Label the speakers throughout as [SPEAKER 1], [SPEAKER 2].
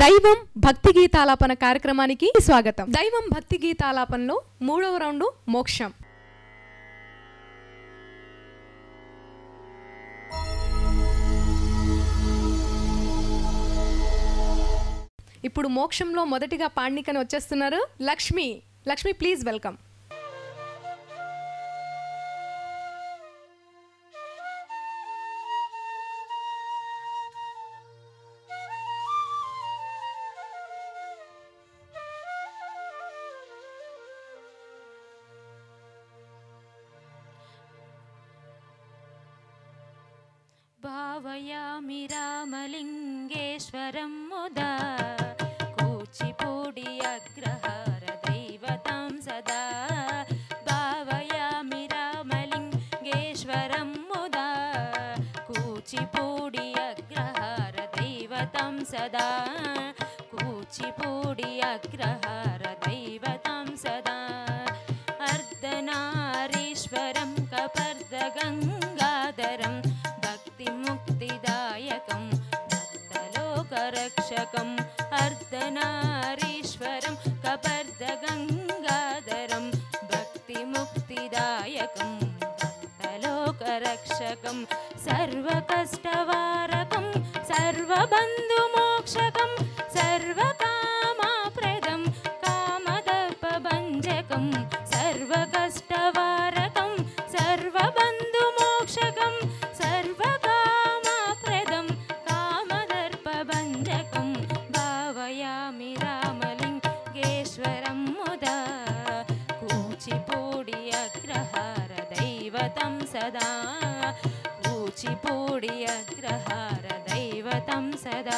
[SPEAKER 1] దైవం భక్తి గీతాలాపన కార్యక్రమానికి స్వాగతం దైవం భక్తి గీతాలాపనలో మూడవ రౌండ్ మోక్షం ఇప్పుడు మోక్షంలో మొదటిగా పాండికని వచ్చేస్తున్నారు లక్ష్మి లక్ష్మి ప్లీజ్ వెల్కమ్
[SPEAKER 2] भावयामि रामलिङ्गेश्वरं मुदा कूचिपूडि अग्रहार दैवतां सदा भावयामि रामलिङ्गेश्वरं मुदा कूचिपूडि अग्रहार दैवतां सदा कूचिपूडि अग्रहार दैवतां सदा अर्धनारीश्वरं कपर्दगङ्गाधरं भक्तिमुक्तिदायकं भक्तलोकरक्षकम् अर्धनारीश्वरं कपर्दगङ्गाधरं भक्तिमुक्तिदायकं भक्तलोकरक्षकं सर्वकष्टवारकं सर्वबन्धुमोक्षकं सर्वकामाप्रदं कामदर्पभञ्जकं सर्वकष्टवारकं सर्वबन्धुमोक्षकं सर्वकामप्रदं कामदर्पभञ्जकं भावयामि रामलिङ्गेश्वरं मुदा कूचिपूडि अग्रहार दैवतं सदा कूचिपूडि अग्रहार दैवतं सदा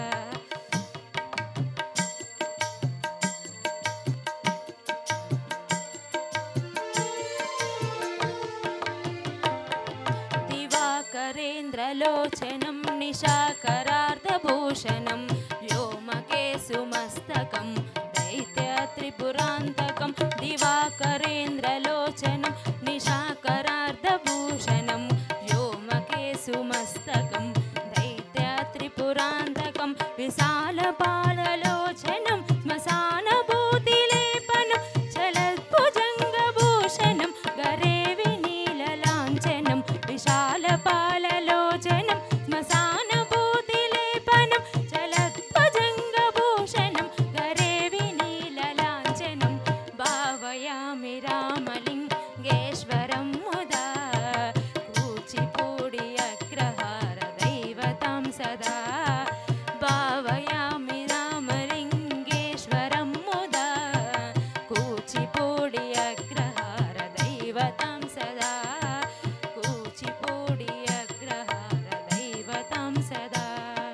[SPEAKER 2] दिवाकरेन्द्रलोचनं निशाकरार्धभूषणं व्योमकेशुमस्तकं दैत्यत्रिपुरान्तकं दिवाकरेन्द्रलोचनं निशाकरार्धभूषणं व्योमकेशुमस्तकं दैत्यत्रिपुरान्तकं विशालपाललोचनं श्मशानभूतिलेपनं चलद्भुजङ्गभूषणं गरे विनीललाञ्छनं विशालपाललोचनं श्मशानभूतिलेपनं चलद्भुजङ्गभूषणं गरे विनीललाञ्छनं भावयामि रामलिङ्गेश्वरं मुदा कूचिपूडि अग्रहार दैवतां सदा भावयामि रामलिङ्गेश्वरं मुदा कूचिपूडि अग्रहार दैवतां सदा कूचिपूडि अग्रहार दैवतां सदा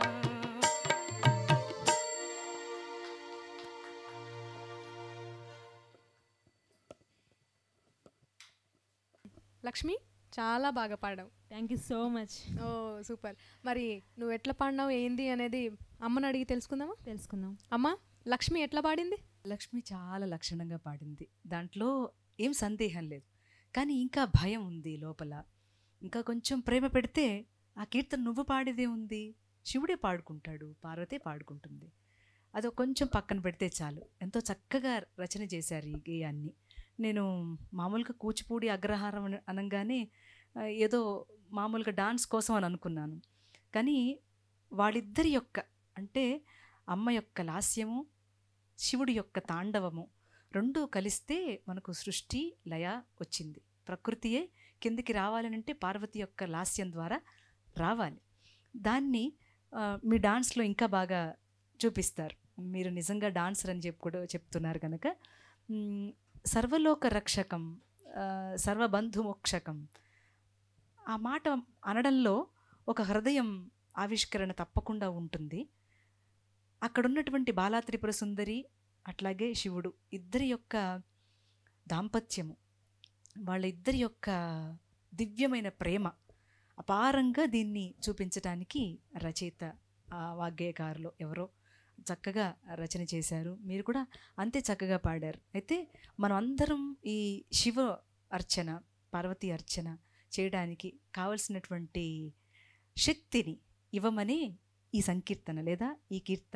[SPEAKER 1] లక్ష్మి చాలా బాగా పాడావు
[SPEAKER 3] థ్యాంక్ యూ సో మచ్
[SPEAKER 1] ఓ సూపర్ మరి నువ్వు ఎట్లా పాడినావు ఏంది అనేది అమ్మని అడిగి తెలుసుకుందామా
[SPEAKER 3] తెలుసుకుందాం
[SPEAKER 1] అమ్మ లక్ష్మి ఎట్లా పాడింది
[SPEAKER 4] లక్ష్మి చాలా లక్షణంగా పాడింది దాంట్లో ఏం సందేహం లేదు కానీ ఇంకా భయం ఉంది లోపల ఇంకా కొంచెం ప్రేమ పెడితే ఆ కీర్తన నువ్వు పాడేదే ఉంది శివుడే పాడుకుంటాడు పార్వతే పాడుకుంటుంది అదో కొంచెం పక్కన పెడితే చాలు ఎంతో చక్కగా రచన చేశారు ఈ గేయాన్ని నేను మామూలుగా కూచిపూడి అగ్రహారం అని అనగానే ఆ, ఏదో మామూలుగా డాన్స్ కోసం అని అనుకున్నాను కానీ వాళ్ళిద్దరి యొక్క అంటే అమ్మ యొక్క లాస్యము శివుడి యొక్క తాండవము రెండూ కలిస్తే మనకు సృష్టి లయ వచ్చింది ప్రకృతియే కిందికి రావాలనంటే పార్వతి యొక్క లాస్యం ద్వారా రావాలి దాన్ని ఆ, మీ డాన్స్లో ఇంకా బాగా చూపిస్తారు మీరు నిజంగా డాన్సర్ అని చెప్పి కూడా చెప్తున్నారు కనుక మ్, సర్వలోక రక్షకం ఆ, సర్వబంధుమోక్షకం ఆ మాట అనడంలో ఒక హృదయం ఆవిష్కరణ తప్పకుండా ఉంటుంది అక్కడ ఉన్నటువంటి బాలా త్రిపుర సుందరి అట్లాగే శివుడు ఇద్దరి యొక్క దాంపత్యము వాళ్ళ ఇద్దరి యొక్క దివ్యమైన ప్రేమ అపారంగా దీన్ని చూపించడానికి రచయిత ఆ వాగ్గేయకారులు ఎవరో చక్కగా రచన చేశారు మీరు కూడా అంతే చక్కగా పాడారు అయితే మనం అందరం ఈ శివ అర్చన పార్వతీ అర్చన చేయడానికి కావలసినటువంటి శక్తిని ఇవ్వమని ఈ సంకీర్తన లేదా ఈ కీర్తన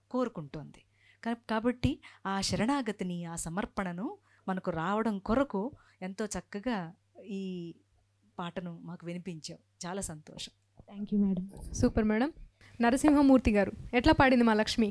[SPEAKER 4] కోరుకుంటోంది కా- కాబట్టి ఆ శరణాగతిని ఆ సమర్పణను మనకు రావడం కొరకు ఎంతో చక్కగా ఈ పాటను మాకు వినిపించావు చాలా సంతోషం
[SPEAKER 2] thank you madam
[SPEAKER 1] super madam Narasimhamurthy గారు ఎట్లా పాడింది మా లక్ష్మి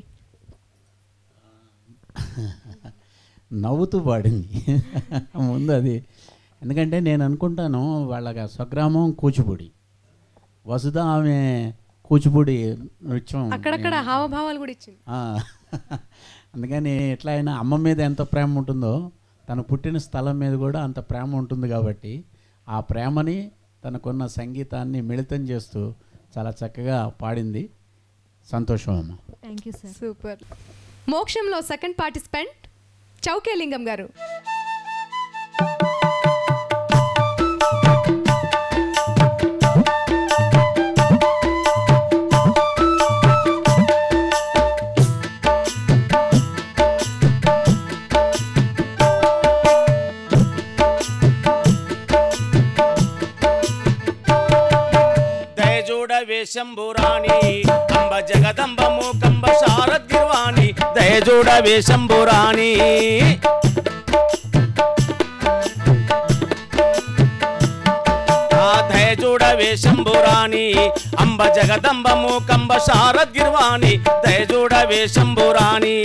[SPEAKER 3] నవ్వుతూ పాడింది ముందు అది ఎందుకంటే నేను అనుకుంటాను వాళ్ళ స్వగ్రామం కూచిపూడి వసుధ ఆమె కూచిపూడి నృత్యం
[SPEAKER 1] అక్కడక్కడ హావభావాలు కూడా ఇచ్చింది
[SPEAKER 3] ఆ, అందుకని ఎట్లా అయినా అమ్మ మీద ఎంత ప్రేమ ఉంటుందో తన పుట్టిన స్థలం మీద కూడా అంత ప్రేమ ఉంటుంది కాబట్టి ఆ ప్రేమని తనకున్న సంగీతాన్ని మిళితం చేస్తూ చాలా చక్కగా పాడింది సంతోషం అమ్మ
[SPEAKER 2] థ్యాంక్ యూ సార్
[SPEAKER 1] సూపర్ మోక్షంలో సెకండ్ పార్టిసిపెంట్ చౌకేలింగం గారు
[SPEAKER 5] దయజూడవే శంభురాణి అంబ జగదంబ మూకంబ శారద్గిర్వాణి దయజూడవే శంభురాణి ఆ దయజూడవే శంభురాణి అంబ జగదంబ మూకంబ శారద్గిర్వాణి దయజూడవే శంభురాణి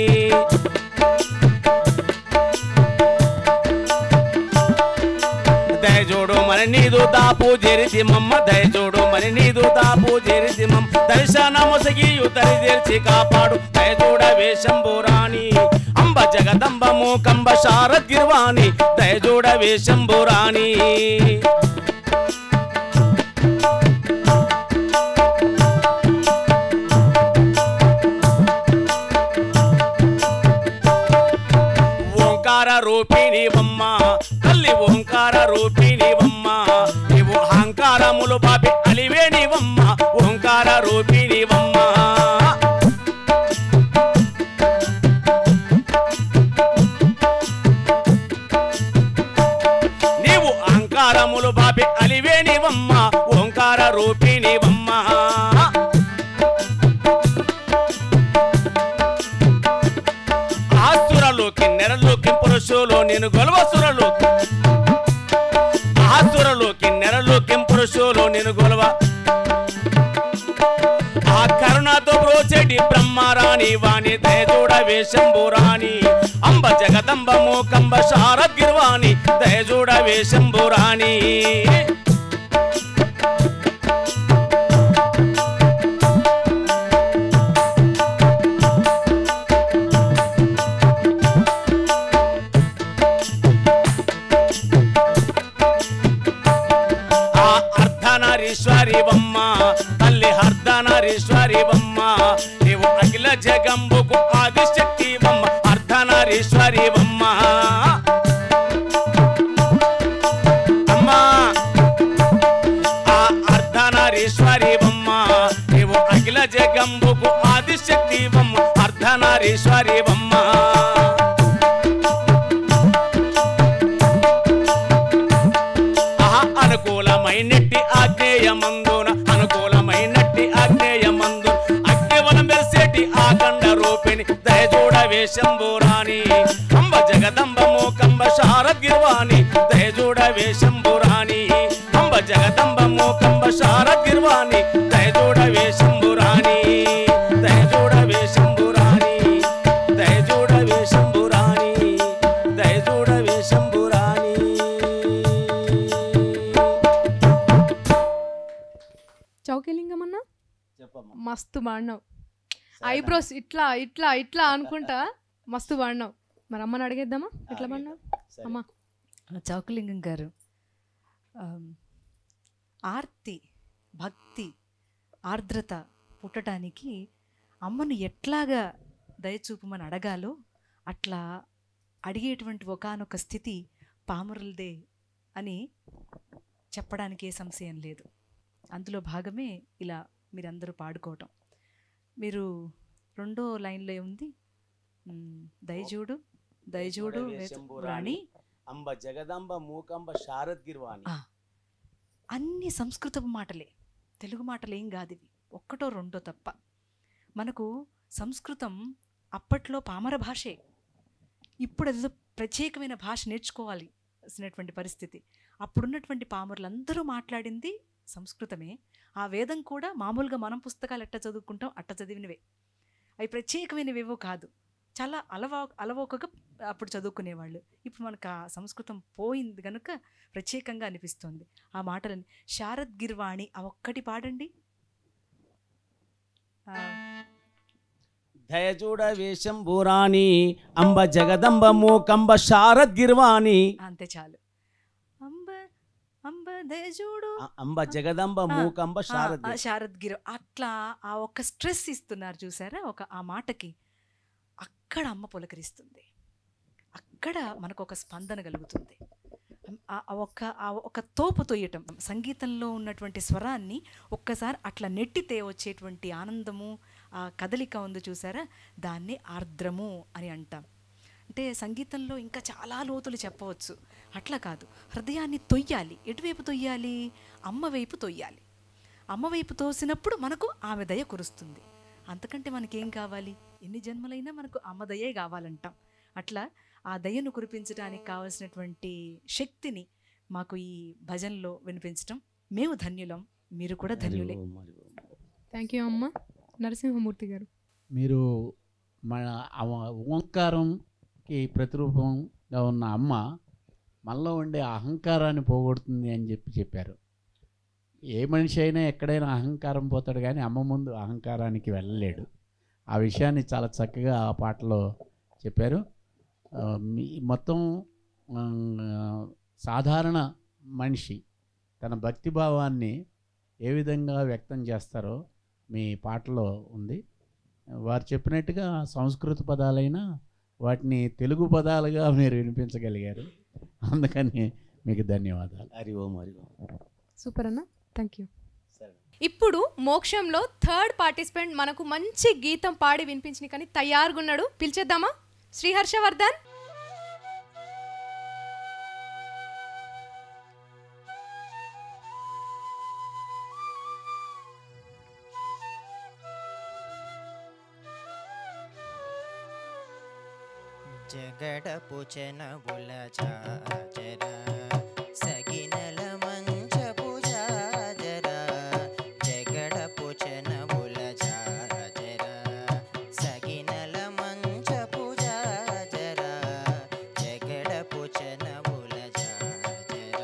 [SPEAKER 5] దయజోడు మరి నీదు దాపు జరితి మమ్మ దయజోడు మరి నీదు దాపు జరితి మమ్మ దర్శనము సగియు తరి తెరిచి కాపాడు దయజోడ వేషంబురాణి అంబ జగదంబ మూకంబ శారద్గిర్వాణి దయజోడ వేషంబురాణి ఓంకార రూపిణివమ్మ తల్లి ఓంకార రూపిణివమ్మ నీవు అహంకారములు పాపి అలివేణివమ్మ ఓంకార రూపిణివమ్మ నీవు అహంకారములు బాపి అలివేణివమ్మ ఓంకార రూపిణివమ్మ ఆసురలోకి నెరలోకి పురుషులు నేను గొలవసురలు ఆసురలోకి నెరలోకి పురుషులు నేను గొలవ ఆ కరుణతో బ్రోచెడి బ్రహ్మరాణి వాణి దయజూడ వేషంబురాణి అంబ జగదంబ మూకంబ శారద్గిర్వాణి దయజూడ వేషంబురాణి ఆ అర్ధనారీశ్వరి బొమ్మ తల్లి అర్ధనారీశ్వరి బొమ్మ నీవు అఖిల జగంబుకు ఆదిశక్తి బొమ్మ అర్ధనారీశ్వరి బొమ్మ అమ్మా ఆ అర్ధనారీశ్వరి బొమ్మ నీవు అఖిల జగంబుకు ఆదిశక్తి బొమ్మ అర్ధనారీశ్వరి బొమ్మ ఆహా అనుకూలమైనట్టి ఆగ్నేయమందున అనుకూలమైనట్టి ఆగ్నేయమందు అగ్నివనం వెలిసేటి ఆకండ రూపిణి దయజూడ వేషంబురాణి అంబ జగదంబ మూకంబ శారద్గిర్వాణి దయజూడ వేషంబురాణి అంబ జగదంబ మూకంబ శారద్గిర్వాణి దయజూడ వేషంబురాణి దయజూడ వేషంబురాణి దయజూడ వేషంబురాణి దయజూడ వేషంబురాణి
[SPEAKER 1] చౌకేలింగం అన్నా
[SPEAKER 3] చెప్పమ్మా
[SPEAKER 1] మస్తు పాడినావు ఐబ్రోస్ ఇట్లా ఇట్లా ఇట్లా అనుకుంటా మస్తు పాడినావు మరి అమ్మని అడిగేద్దామా ఎట్లా పాడినావు అమ్మా
[SPEAKER 4] చౌకలింగం గారు ఆమ్, ఆర్తి భక్తి ఆర్ద్రత పుట్టడానికి అమ్మను ఎట్లాగా దయచూపమని అడగాలో అట్లా అడిగేటువంటి ఒకానొక స్థితి పామరులదే అని చెప్పడానికి ఏ సంశయం లేదు అందులో భాగమే ఇలా మీరందరూ పాడుకోవటం మీరు రెండో లైన్లో ఉంది మ్, దయజూడు దయజూడు రాణి
[SPEAKER 5] అంబ జగదంబ మూకంబ శారద్గిర్వాణి
[SPEAKER 4] ఆ. అన్ని సంస్కృతపు మాటలే తెలుగు మాటలు ఏం కాదు ఇవి ఒక్కటో రెండో తప్ప మనకు సంస్కృతం అప్పట్లో పామర భాషే ఇప్పుడు అదేదో ప్రత్యేకమైన భాష నేర్చుకోవాలి అసినటువంటి పరిస్థితి అప్పుడున్నటువంటి పామరులందరూ మాట్లాడింది సంస్కృతమే ఆ వేదం కూడా మామూలుగా మనం పుస్తకాలు ఎట్ట చదువుకుంటాం అట్ట చదివినవే అవి ప్రత్యేకమైనవేవో కాదు చాలా అలవా అలవోకగా అప్పుడు చదువుకునేవాళ్ళు ఇప్పుడు మనకు ఆ సంస్కృతం పోయింది కనుక ప్రత్యేకంగా అనిపిస్తుంది ఆ మాటలని శారద్ గిర్వాణి ఆ ఒక్కటి పాడండి ఆ,
[SPEAKER 5] దయచూడ వేషంబురాణి అంబ జగదంబ మూకంబ శారద్గిర్వాణి
[SPEAKER 4] అంతే చాలు అంబ అంబ దయచూడు
[SPEAKER 5] అ- అంబ జగదంబ
[SPEAKER 4] ఆ,
[SPEAKER 5] మూకంబ
[SPEAKER 4] ఆ,
[SPEAKER 5] శారద్
[SPEAKER 4] ఆ శారద్ గిర్ అట్లా ఆ ఒక్క స్ట్రెస్ ఇస్తున్నారు చూసారా ఒక ఆ మాటకి అక్కడ అమ్మ పులకరిస్తుంది అక్కడ మనకు ఒక స్పందన కలుగుతుంది ఆ ఆ ఒక్క ఆ ఒక తోపు తొయ్యటం సంగీతంలో ఉన్నటువంటి స్వరాన్ని ఒక్కసారి అట్లా నెట్టితే వచ్చేటువంటి ఆనందము ఆ కదలిక ఉంది చూసారా దాన్ని ఆర్ద్రము అని అంటాం అంటే సంగీతంలో ఇంకా చాలా లోతులు చెప్పవచ్చు అట్లా కాదు హృదయాన్ని తొయ్యాలి ఎటువైపు తొయ్యాలి అమ్మ వైపు తొయ్యాలి అమ్మ వైపు తోసినప్పుడు మనకు ఆమె దయ కురుస్తుంది అంతకంటే మనకేం కావాలి ఎన్ని జన్మలైనా మనకు అమ్మ దయే కావాలంటాం అట్లా ఆ దయను కురిపించడానికి కావలసినటువంటి శక్తిని మాకు ఈ భజనలో వినిపించటం మేము ధన్యులం మీరు కూడా ధన్యులే
[SPEAKER 1] థ్యాంక్ యూ అమ్మ నరసింహమూర్తి గారు
[SPEAKER 3] మీరు మన అవ- ఓంకారంకి ప్రతిరూపంగా ఉన్న అమ్మ మనలో ఉండే అహంకారాన్ని పోగొడుతుంది అని చెప్పి చెప్పారు ఏ మనిషి అయినా ఎక్కడైనా అహంకారం పోతాడు కానీ అమ్మ ముందు అహంకారానికి వెళ్ళలేడు ఆ విషయాన్ని చాలా చక్కగా ఆ పాటలో చెప్పారు ఆ, మీ మొత్తం ఆ, సాధారణ మనిషి తన భక్తిభావాన్ని ఏ విధంగా వ్యక్తం చేస్తారో మీ పాటలో ఉంది వారు చెప్పినట్టుగా సంస్కృత పదాలైనా వాటిని తెలుగు పదాలుగా మీరు వినిపించగలిగారు అందుకని మీకు ధన్యవాదాలు
[SPEAKER 5] హరి ఓం హరి ఓం
[SPEAKER 1] సూపర్ అన్న థ్యాంక్ యూ
[SPEAKER 5] సరే
[SPEAKER 1] ఇప్పుడు మోక్షంలో థర్డ్ పార్టిసిపెంట్ మనకు మంచి గీతం పాడి వినిపించిన కానీ తయారుగా ఉన్నాడు పిలిచేద్దామా శ్రీహర్షవర్ధన్
[SPEAKER 6] జగడపు చెనబుల చాచర సగినల మంచపు జాజర జగడపు చెనబుల చాచర సగినల మంచపు జాజర జగడపు చెనబుల జాజర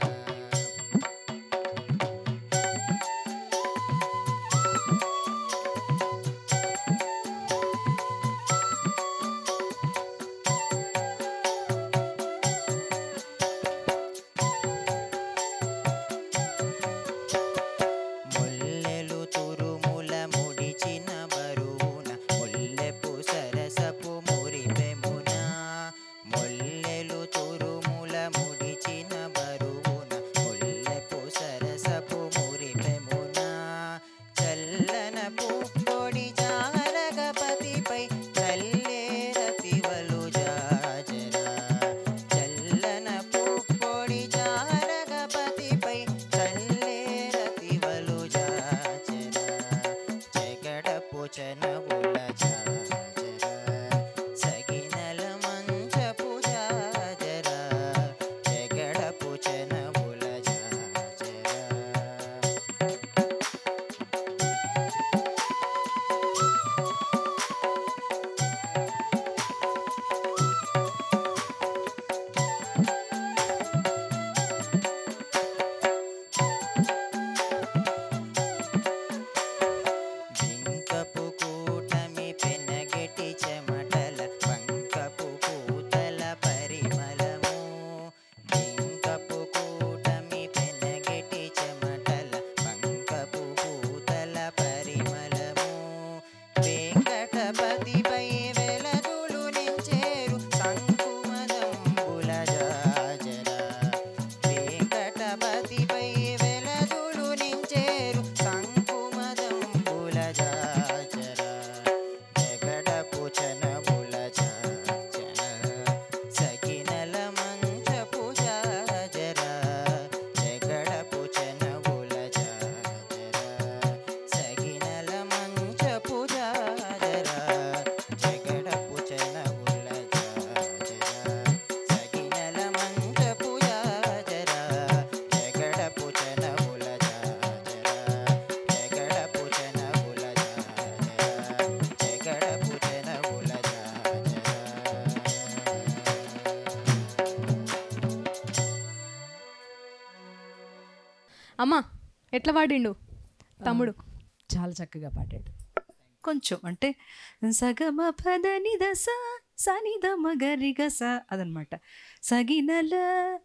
[SPEAKER 6] ముల్లెలు తురుముల ముడిచిన బరువున ముల్లెపు సరసపు మురిపెమున ముల్లెలు తురుముల ముడిచిన బరువున ముల్లెపు సరసపు మురిపెమున చల్లన పుప్పొడి జారగపతిపై చల్లేరతివలు జాజరా చల్లన పుప్పొడి జారగపతిపై చల్లేరతివలు జాజరా జగడపు చనవుల జాజరా సగినల మంచపు జాజరా జగడపు చనవుల జాజరా
[SPEAKER 1] అమ్మా ఎట్లా పాడిండు తమ్ముడు
[SPEAKER 4] చాలా చక్కగా పాడాడు కొంచెం అంటే సగమ పదని దశ సనిద మగరిగ స అదనమాట సగినల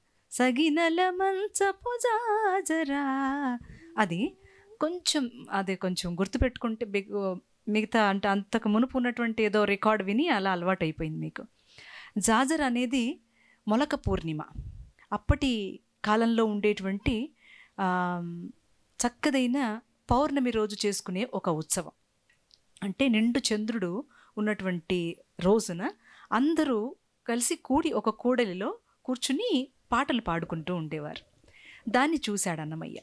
[SPEAKER 4] సగినల మంచపు జాజరా అది కొంచెం అదే కొంచెం గుర్తుపెట్టుకుంటే బిగ్- మిగతా అంటే అంతకు మునుపు ఉన్నటువంటి ఏదో రికార్డ్ విని అలా అలవాటు అయిపోయింది మీకు జాజర్ అనేది మొలక పూర్ణిమ అప్పటి కాలంలో ఉండేటువంటి ఆమ్, చక్కదైన పౌర్ణమి రోజు చేసుకునే ఒక ఉత్సవం అంటే నిండు చంద్రుడు ఉన్నటువంటి రోజున అందరూ కలిసి కూడి ఒక కూడలిలో కూర్చుని పాటలు పాడుకుంటూ ఉండేవారు దాన్ని చూశాడు అన్నమయ్య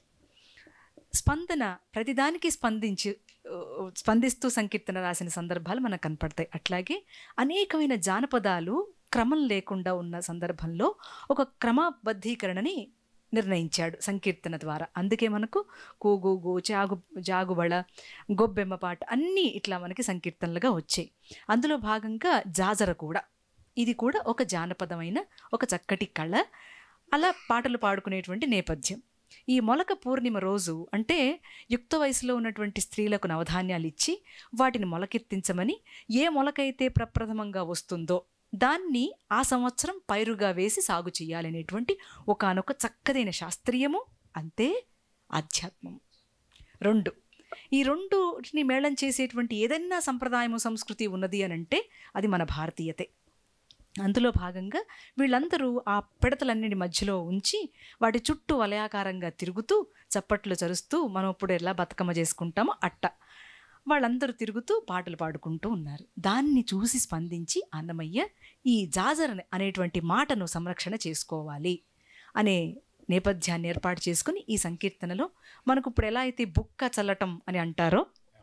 [SPEAKER 4] స్పందన ప్రతిదానికి స్పందించి ఆ, స్పందిస్తూ సంకీర్తన రాసిన సందర్భాలు మనకు కనపడతాయి అట్లాగే అనేకమైన జానపదాలు క్రమం లేకుండా ఉన్న సందర్భంలో ఒక క్రమబద్ధీకరణని నిర్ణయించాడు సంకీర్తన ద్వారా అందుకే మనకు కూగుగు జాగు జాగుబళ గొబ్బెమ్మ పాట అన్నీ ఇట్లా మనకి సంకీర్తనలుగా వచ్చాయి అందులో భాగంగా జాజర కూడా ఇది కూడా ఒక జానపదమైన ఒక చక్కటి కళ అలా పాటలు పాడుకునేటువంటి నేపథ్యం ఈ మొలక పూర్ణిమ రోజు అంటే యుక్త వయసులో ఉన్నటువంటి స్త్రీలకు నవధాన్యాలు ఇచ్చి వాటిని మొలకెత్తించమని ఏ మొలకైతే ప్రప్రథమంగా వస్తుందో దాన్ని ఆ సంవత్సరం పైరుగా వేసి సాగు చేయాలనేటువంటి ఒకానొక చక్కదైన శాస్త్రీయము అంతే ఆధ్యాత్మము రెండు ఈ రెండుని మేళం చేసేటువంటి ఏదైనా సంప్రదాయము సంస్కృతి ఉన్నది అని అంటే అది మన భారతీయతే అందులో భాగంగా వీళ్ళందరూ ఆ పిడతలన్నిటి మధ్యలో ఉంచి వాటి చుట్టూ వలయాకారంగా తిరుగుతూ చప్పట్లు చరుస్తూ మనం ఇప్పుడు ఎలా బతుకమ్మ చేసుకుంటామో అట్ట వాళ్ళందరూ తిరుగుతూ పాటలు పాడుకుంటూ ఉన్నారు దాన్ని చూసి స్పందించి అన్నమయ్య ఈ జాజర్ అనే- అనేటువంటి మాటను సంరక్షణ చేసుకోవాలి అనే నేపథ్యాన్ని ఏర్పాటు చేసుకుని ఈ సంకీర్తనలో మనకు ఇప్పుడు ఎలా అయితే బుక్క చల్లటం అని అంటారో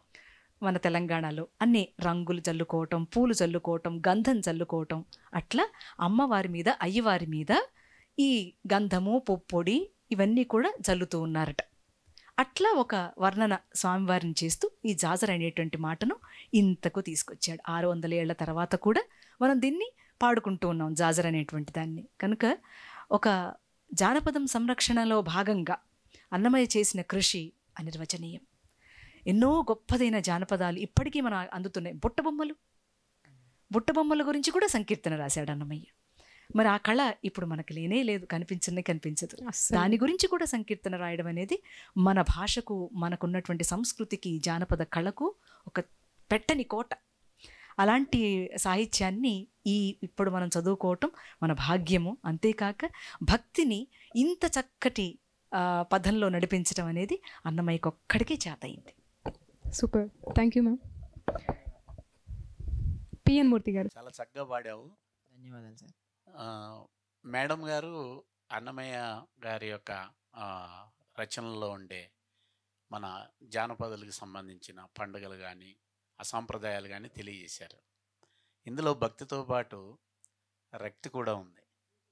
[SPEAKER 4] మన తెలంగాణలో అన్ని రంగులు చల్లుకోవటం పూలు చల్లుకోవటం గంధం చల్లుకోవటం అట్లా అమ్మవారి మీద అయ్యవారి మీద ఈ గంధము పొప్పొడి ఇవన్నీ కూడా చల్లుతూ ఉన్నారట అట్లా ఒక వర్ణన స్వామివారిని చేస్తూ ఈ జాజర్ అనేటువంటి మాటను ఇంతకు తీసుకొచ్చాడు ఆరు వందల ఏళ్ల తర్వాత కూడా మనం దీన్ని పాడుకుంటూ ఉన్నాం జాజర్ అనేటువంటి దాన్ని కనుక ఒక జానపదం సంరక్షణలో భాగంగా అన్నమయ్య చేసిన కృషి అనిర్వచనీయం ఎన్నో గొప్పదైన జానపదాలు ఇప్పటికీ మన అందుతున్నాయి బుట్టబొమ్మలు బుట్టబొమ్మల గురించి కూడా సంకీర్తన రాశాడు అన్నమయ్య మరి ఆ కళ ఇప్పుడు మనకు లేనే లేదు కనిపించనే కనిపించదు
[SPEAKER 1] అస్సలు.
[SPEAKER 4] దాని గురించి కూడా సంకీర్తన రాయడం అనేది మన భాషకు మనకున్నటువంటి సంస్కృతికి జానపద కళకు ఒక పెట్టని కోట అలాంటి సాహిత్యాన్ని ఈ ఇప్పుడు మనం చదువుకోవటం మన భాగ్యము అంతేకాక భక్తిని ఇంత చక్కటి ఆ, పదంలో నడిపించడం అనేది అన్నమయ్యకు ఒక్కడికే చేతయింది
[SPEAKER 1] super thank you ma'am P N Murthy గారు
[SPEAKER 3] చాలా చక్కగా పాడావు
[SPEAKER 6] ధన్యవాదాలు సార్
[SPEAKER 3] ఆ, మేడం గారు అన్నమయ్య గారి యొక్క ఆ, రచనల్లో ఉండే మన జానపదాలకు సంబంధించిన పండుగలు కానీ అసాంప్రదాయాలు కానీ తెలియజేశారు ఇందులో భక్తితో పాటు రక్తి కూడా ఉంది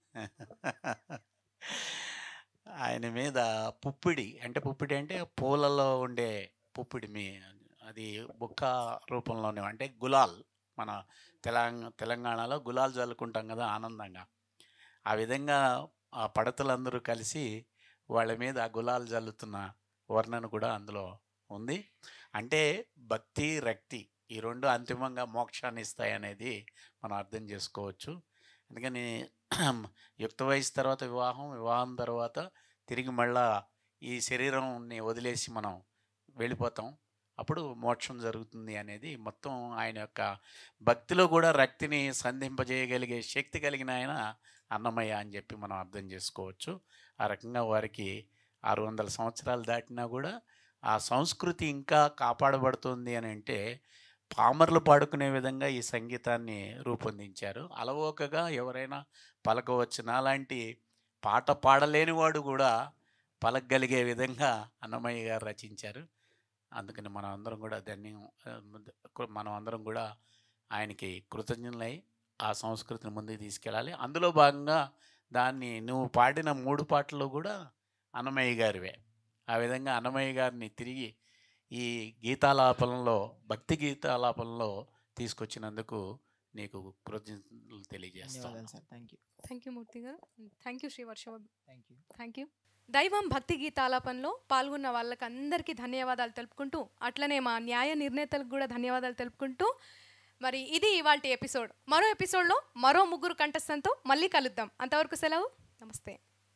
[SPEAKER 3] ఆయన మీద పుప్పిడి అంటే పుప్పిడి అంటే పూలలో ఉండే పుప్పిడి మీ అది బుక్క రూపంలోనే అంటే గులాల్ మన తెలంగాణ తెలంగాణలో గులాల్ చల్లుకుంటాం కదా ఆనందంగా ఆ విధంగా ఆ పడతలందరూ కలిసి వాళ్ళ మీద ఆ గులాల్ చల్లుతున్న వర్ణన కూడా అందులో ఉంది అంటే భక్తి రక్తి ఈ రెండు అంతిమంగా మోక్షాన్ని ఇస్తాయి అనేది మనం అర్థం చేసుకోవచ్చు అందుకని యుక్త వయసు తర్వాత వివాహం వివాహం తర్వాత తిరిగి మళ్ళా ఈ శరీరంని వదిలేసి మనం వెళ్ళిపోతాం అప్పుడు మోక్షం జరుగుతుంది అనేది మొత్తం ఆయన యొక్క భక్తిలో కూడా రక్తిని సంధింపజేయగలిగే శక్తి కలిగిన ఆయన అన్నమయ్య అని చెప్పి మనం అర్థం చేసుకోవచ్చు ఆ రకంగా వారికి ఆరు వందల సంవత్సరాలు దాటినా కూడా ఆ సంస్కృతి ఇంకా కాపాడబడుతుంది అని అంటే పామర్లు పాడుకునే విధంగా ఈ సంగీతాన్ని రూపొందించారు అలవోకగా ఎవరైనా పలకవచ్చు నాలాంటి పాట పాడలేనివాడు కూడా పలకగలిగే విధంగా అన్నమయ్య గారు రచించారు అందుకని మనం అందరం కూడా ధన్యం మనం అందరం కూడా ఆయనకి కృతజ్ఞులై ఆ సంస్కృతిని ముందుకు తీసుకెళ్ళాలి అందులో భాగంగా దాన్ని నువ్వు పాడిన మూడు పాటలు కూడా అన్నమయ్య గారివే ఆ విధంగా అన్నమయ్య గారిని తిరిగి ఈ గీతాలాపనలో భక్తి గీతాలాపనలో తీసుకొచ్చినందుకు నీకు కృతజ్ఞతలు తెలియజేస్తాను
[SPEAKER 6] ధన్యవాదాలు sir thank you
[SPEAKER 1] thank you Murthy గారు thank you Shri Varsha
[SPEAKER 6] thank you
[SPEAKER 1] thank you దైవం భక్తి గీతాలాపనలో పాల్గొన్న వాళ్ళకి అందరికీ ధన్యవాదాలు తెలుపుకుంటూ అట్లనే మా న్యాయ నిర్ణేతలకు కూడా ధన్యవాదాలు తెలుపుకుంటూ మరి ఇది ఇవాళ ఎపిసోడ్ మరో ఎపిసోడ్లో మరో ముగ్గురు కంటెస్టెంట్తో మళ్ళీ కలుద్దాం అంతవరకు సెలవు నమస్తే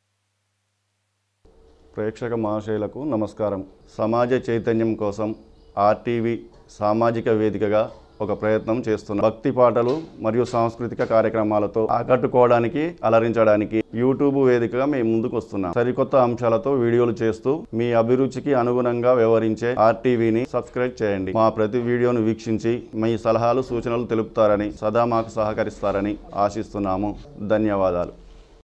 [SPEAKER 7] ప్రేక్షక మహాశయులకు నమస్కారం సమాజ చైతన్యం కోసం ఆర్టీవీ సామాజిక వేదికగా ఒక ప్రయత్నం చేస్తున్నాం భక్తి పాటలు మరియు సాంస్కృతిక కార్యక్రమాలతో ఆకట్టుకోవడానికి అలరించడానికి యూట్యూబ్ వేదికగా మేము ముందుకు వస్తున్నాం సరికొత్త అంశాలతో వీడియోలు చేస్తూ మీ అభిరుచికి అనుగుణంగా వ్యవహరించే ఆర్టీవీని సబ్స్క్రైబ్ చేయండి మా ప్రతి వీడియోను వీక్షించి మీ సలహాలు సూచనలు తెలుపుతారని సదా మాకు సహకరిస్తారని ఆశిస్తున్నాము ధన్యవాదాలు